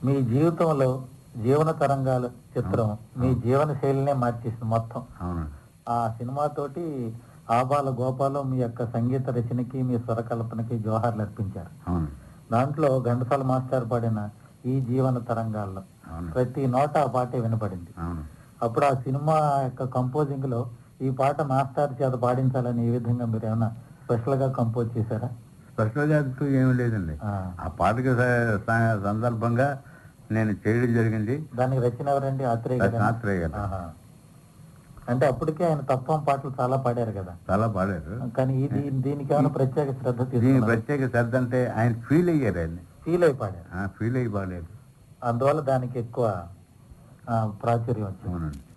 మీ జీవితంలో జీవన తరంగాలు చిత్రం మీ జీవన శైలినే మార్చేసింది మొత్తం అవునండి ఆ సినిమాతోటి ఆబాల గోపాలం మీ యొక్క సంగీత రచనకి మీ స్వరకల్పనకి జోహార్లు అర్పించారు అవును దాంట్లో ఘంటసాల మాస్టర్ పాడిన ఈ జీవన తరంగాల్లో అవును ప్రతి నోట ఆ పాటే వినపడింది అవును అప్పుడు ఆ సినిమా యొక్క కంపోజింగ్ లో ఈ పాట మాస్టర్ చేత పాడించాలని ఈ విధంగా మీరు ఏమైనా స్పెషల్ గా కంపోజ్ చేశారా స్పెషల్గా అంటూ ఏమీ లేదండి ఆ, ఆ పాటకి స- స- సందర్భంగా నేను చేయడం జరిగింది దానికి రచన ఎవరండి ఆత్రేయ గారా? ఆత్రేయ గారు. ఆహా. అంటే అప్పటికే ఆయన తత్వం పాటలు చాలా పాడారు కదా చాలా పాడారు కానీ ఇది దీనికి ఏమైనా ప్రత్యేక శ్రద్ధ దీని తీసుకున్నారు ప్రత్యేక శ్రద్ధ అంటే ఆయన ఫీల్ అయ్యారు ఆయన ఫీల్ అయి పాడారు ఫీల్ అయ్యి పాడారు అందువల్ల దానికి ఎక్కువ ఆ, ప్రాచుర్యం వచ్చింది అవునండి